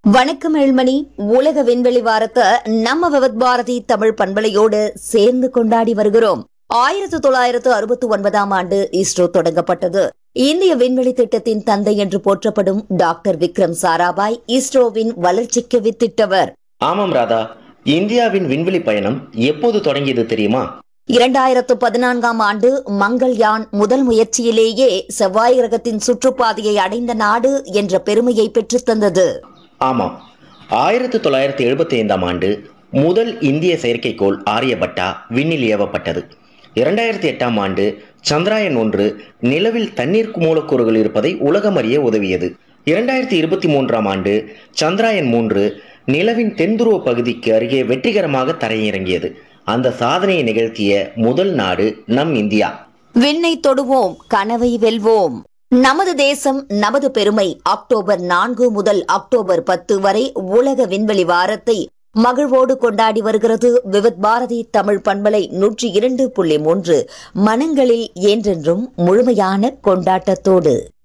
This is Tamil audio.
வணக்கம் ஏழ்மணி உலக விண்வெளி வாரத்தை நம்ம விவத் பாரதி தமிழ் பண்பலையோடு சேர்ந்து கொண்டாடி வருகிறோம் ஆயிரத்து தொள்ளாயிரத்து அறுபத்தி ஒன்பதாம் ஆண்டு இஸ்ரோ தொடங்கப்பட்டது இந்திய விண்வெளி திட்டத்தின் தந்தை என்று போற்றப்படும் டாக்டர் விக்ரம் சாராபாய் இஸ்ரோவின் வளர்ச்சிக்கு வித்திட்டவர் ஆமாம் ராதா இந்தியாவின் விண்வெளி பயணம் எப்போது தொடங்கியது தெரியுமா இரண்டாயிரத்து பதினான்காம் ஆண்டு மங்கள்யான் முதல் முயற்சியிலேயே செவ்வாய் கிரகத்தின் சுற்றுப்பாதையை அடைந்த நாடு என்ற பெருமையை பெற்றுத் தந்தது ஆமாம் ஆயிரத்தி தொள்ளாயிரத்தி எழுபத்தி ஐந்தாம் ஆண்டு முதல் இந்திய செயற்கைக்கோள் ஆரியபட்டா விண்ணில் ஏவப்பட்டது இரண்டாயிரத்தி எட்டாம் ஆண்டு சந்திராயன் ஒன்று நிலவில் தண்ணீர் மூலக்கூறுகள் இருப்பதை உலகம் அறிய உதவியது இரண்டாயிரத்தி இருபத்தி மூன்றாம் ஆண்டு சந்திராயன் மூன்று நிலவின் தென்துருவ பகுதிக்கு அருகே வெற்றிகரமாக தரையிறங்கியது அந்த சாதனையை நிகழ்த்திய முதல் நாடு நம் இந்தியா விண்ணை தொடுவோம் கனவை வெல்வோம் நமது தேசம் நமது பெருமை அக்டோபர் நான்கு முதல் அக்டோபர் பத்து வரை உலக விண்வெளி வாரத்தை மகிழ்வோடு கொண்டாடி வருகிறது விவித் பாரதி தமிழ் பண்பலை நூற்றி இரண்டு புள்ளி மூன்று மனங்களில் என்றென்றும் முழுமையான கொண்டாட்டத்தோடு